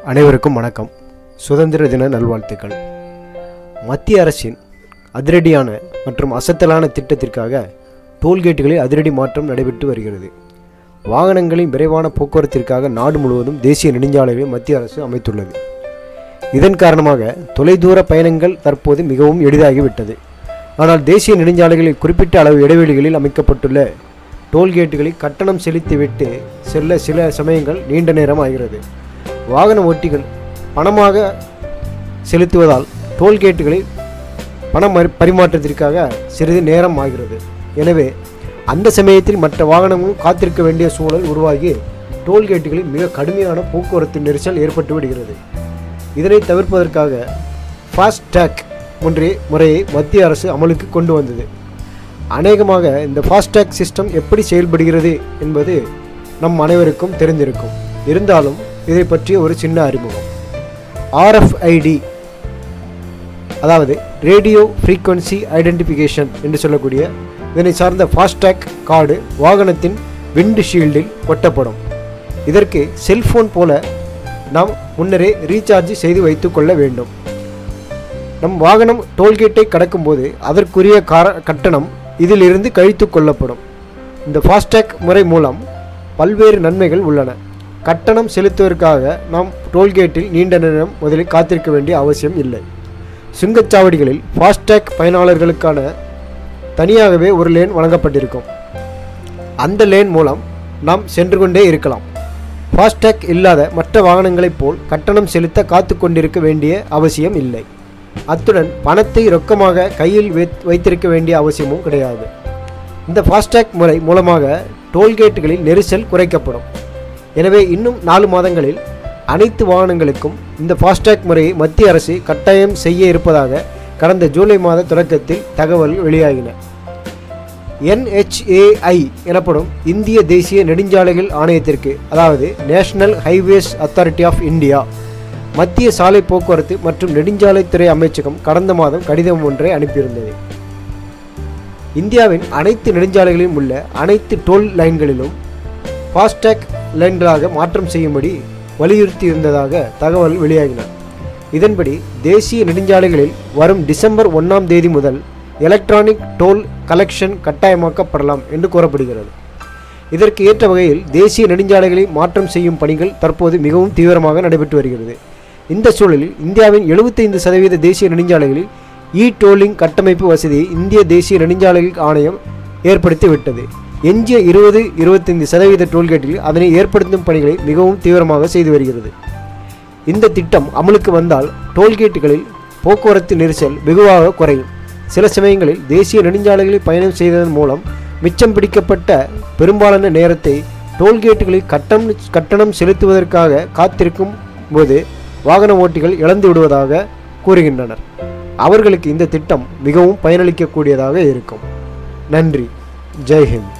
அனைவருக்கும் வணக்கம் சுதந்திர தின நல்வாழ்த்துக்கள் மத்திய அரசின் அதிரடியான மற்றும் அசத்தலான திட்டத்திற்காக டோல்கேட்டுகளில் அதிரடி மாற்றம் நடைபெற்று வருகிறது வாகனங்களின் விரைவான போக்குவரத்திற்காக நாடு முழுவதும் தேசிய நெடுஞ்சாலைகளை மத்திய அரசு அமைத்துள்ளது இதன் காரணமாக தொலைதூர பயணங்கள் தற்போது மிகவும் எளிதாகிவிட்டது ஆனால் தேசிய நெடுஞ்சாலைகளில் குறிப்பிட்ட அளவு இடைவெளிகளில் அமைக்கப்பட்டுள்ள டோல்கேட்டுகளில் கட்டணம் செலுத்திவிட்டு செல்ல சில சமயங்கள் நீண்ட நேரம் ஆகிறது வாகன ஓட்டிகள் பணமாக செலுத்துவதால் டோல்கேட்டுகளில் பண மறு பரிமாற்றத்திற்காக சிறிது நேரம் ஆகிறது எனவே அந்த சமயத்தில் மற்ற வாகனங்களும் காத்திருக்க வேண்டிய சூழல் உருவாகி டோல்கேட்டுகளில் மிக கடுமையான போக்குவரத்து நெரிசல் ஏற்பட்டு விடுகிறது இதனை தவிர்ப்பதற்காக ஃபாஸ்டேக் ஒன்றே முறையை மத்திய அரசு அமலுக்கு கொண்டு வந்தது அநேகமாக இந்த ஃபாஸ்டேக் சிஸ்டம் எப்படி செயல்படுகிறது என்பது நம் அனைவருக்கும் தெரிந்திருக்கும் இருந்தாலும் இதை பற்றிய ஒரு சின்ன அறிமுகம் ஆர்எஃப்ஐடி அதாவது ரேடியோ ஃப்ரீக்வன்சி ஐடென்டிஃபிகேஷன் என்று சொல்லக்கூடிய இதனை சார்ந்த ஃபாஸ்டேக் கார்டு வாகனத்தின் விண்டு ஷீல்டில் ஒட்டப்படும் இதற்கு செல்போன் போல நாம் முன்னரே ரீசார்ஜ் செய்து வைத்துக் கொள்ள வேண்டும் நம் வாகனம் டோல்கேட்டை கடக்கும்போது அதற்குரிய கார கட்டணம் இதிலிருந்து கழித்து கொள்ளப்படும் இந்த ஃபாஸ்டேக் முறை மூலம் பல்வேறு நன்மைகள் உள்ளன கட்டணம் செலுத்துவதற்காக நாம் டோல்கேட்டில் நீண்ட நேரம் முதலில் காத்திருக்க வேண்டிய அவசியம் இல்லை சுங்கச்சாவடிகளில் ஃபாஸ்டேக் பயனாளர்களுக்கான தனியாகவே ஒரு லேன் வழங்கப்பட்டிருக்கும் அந்த லேன் மூலம் நாம் சென்று கொண்டே இருக்கலாம் ஃபாஸ்டேக் இல்லாத மற்ற வாகனங்களைப் போல் கட்டணம் செலுத்த காத்து கொண்டிருக்க வேண்டிய அவசியம் இல்லை அத்துடன் பணத்தை ரொக்கமாக கையில் வைத்- வைத்திருக்க வேண்டிய அவசியமும் கிடையாது இந்த ஃபாஸ்டேக் முறை மூலமாக டோல்கேட்டுகளில் நெரிசல் குறைக்கப்படும் எனவே இன்னும் நாலு மாதங்களில் அனைத்து வாகனங்களுக்கும் இந்த ஃபாஸ்டேக் முறையை மத்திய அரசு கட்டாயம் செய்ய இருப்பதாக கடந்த ஜூலை மாத தொடக்கத்தில் தகவல் வெளியாகின NHAI எனப்படும் இந்திய தேசிய நெடுஞ்சாலைகள் ஆணையத்திற்கு அதாவது national highways authority of India மத்திய சாலை போக்குவரத்து மற்றும் நெடுஞ்சாலைத்துறை அமைச்சகம் கடந்த மாதம் கடிதம் ஒன்றை அனுப்பியிருந்தது இந்தியாவின் அனைத்து நெடுஞ்சாலைகளிலும் உள்ள அனைத்து டோல் லைன்களிலும் ஃபாஸ்டேக் லைன்களாக மாற்றம் செய்யும்படி வலியுறுத்தியிருந்ததாக தகவல் வெளியாகின இதன்படி தேசிய நெடுஞ்சாலைகளில் வரும் டிசம்பர் ஒன்றாம் தேதி முதல் எலக்ட்ரானிக் டோல் கலெக்ஷன் கட்டாயமாக்கப்படலாம் என்று கூறப்படுகிறது இதற்கு ஏற்ற வகையில் தேசிய நெடுஞ்சாலைகளை மாற்றம் செய்யும் பணிகள் தற்போது மிகவும் தீவிரமாக நடைபெற்று வருகிறது இந்த சூழலில் இந்தியாவின் 75% சதவீத தேசிய நெடுஞ்சாலைகளில் இ டோலிங் கட்டமைப்பு வசதியை இந்திய தேசிய நெடுஞ்சாலைகள் ஆணையம் ஏற்படுத்திவிட்டது எஞ்சிய இருபது இருபத்தைந்து சதவீத டோல்கேட்டில் அதனை ஏற்படுத்தும் பணிகளை மிகவும் தீவிரமாக செய்து வருகிறது இந்த திட்டம் அமலுக்கு வந்தால் டோல்கேட்டுகளில் போக்குவரத்து நெரிசல் வெகுவாக குறையும் சில சமயங்களில் தேசிய நெடுஞ்சாலைகளில் பயணம் செய்ததன் மூலம் மிச்சம் பிடிக்கப்பட்ட பெரும்பாலான நேரத்தை டோல்கேட்டுகளில் கட்டம் கட்டணம் செலுத்துவதற்காக காத்திருக்கும் போது வாகன ஓட்டிகள் இழந்து விடுவதாக கூறுகின்றனர் அவர்களுக்கு இந்த திட்டம் மிகவும் பயனளிக்கக்கூடியதாக இருக்கும் நன்றி ஜெய்ஹிந்த்